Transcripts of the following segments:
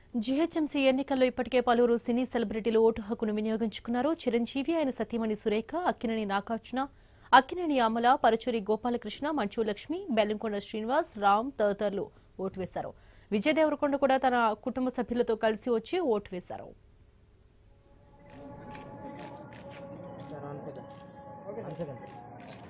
GHMC ఎన్నికల్లో ఇప్పటికే పలువురు సినీ సెలబ్రిటీలు ఓటు హక్కును వినియోగించుకున్నారు చిరంజీవి ఆయన సతీమణి సురేఖ అక్కినేని నాగార్జున అక్కినేని అమల పరుచూరి గోపాలకృష్ణ మంచు లక్ష్మి బెల్లంకొండ శ్రీనివాస్ రామ్ తదితరులు ఓటు వేశారు విజయ్ దేవరకొండ కూడా తన కుటుంబ సభ్యులతో కలిసి వచ్చి ఓటు వేశారు sir one second one second sir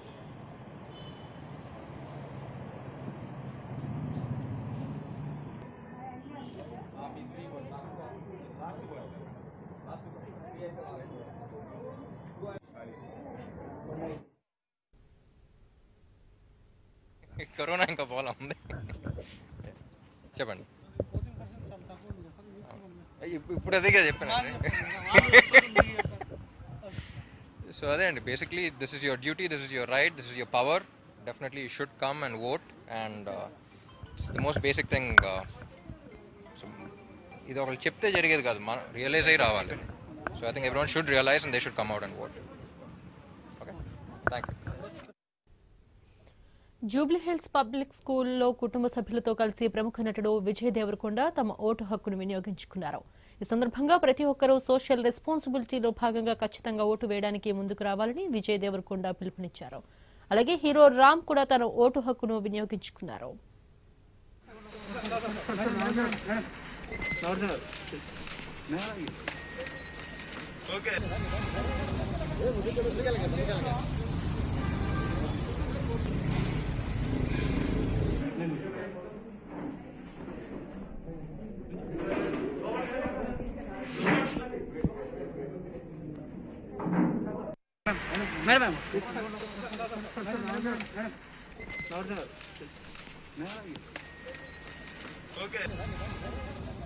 corona ఇంకా పోలా ఉంది చెప్పండి ఇప్పు- ఇప్పుడు అదే కదా చెప్పానండి సో అదే అండి basically this is your duty this is your right this is your power definitely you should come and vote and it's the most basic thing so ఇది ఒకళ్ళు చెప్తే జరిగేది కాదు మనం రియలైజ్ అయ్యి రావాలి so I think everyone should realise and they should come out and vote okay thank you Jubilee Hills public స్కూల్లో కుటుంబ సభ్యులతో కలిసి ప్రముఖ నటుడు విజయ్ దేవరకొండ తమ ఓటు హక్కును వినియోగించుకున్నారు ఈ సందర్భంగా ప్రతి ఒక్కరూ సోషల్ రెస్పాన్సిబిలిటీలో భాగంగా ఖచ్చితంగా ఓటు వేయడానికి ముందుకు రావాలని విజయ్ దేవరకొండ పిలుపునిచ్చారు అలాగే హీరో రామ్ కూడా తన ఓటు హక్కును వినియోగించుకున్నారు మేడం మేడం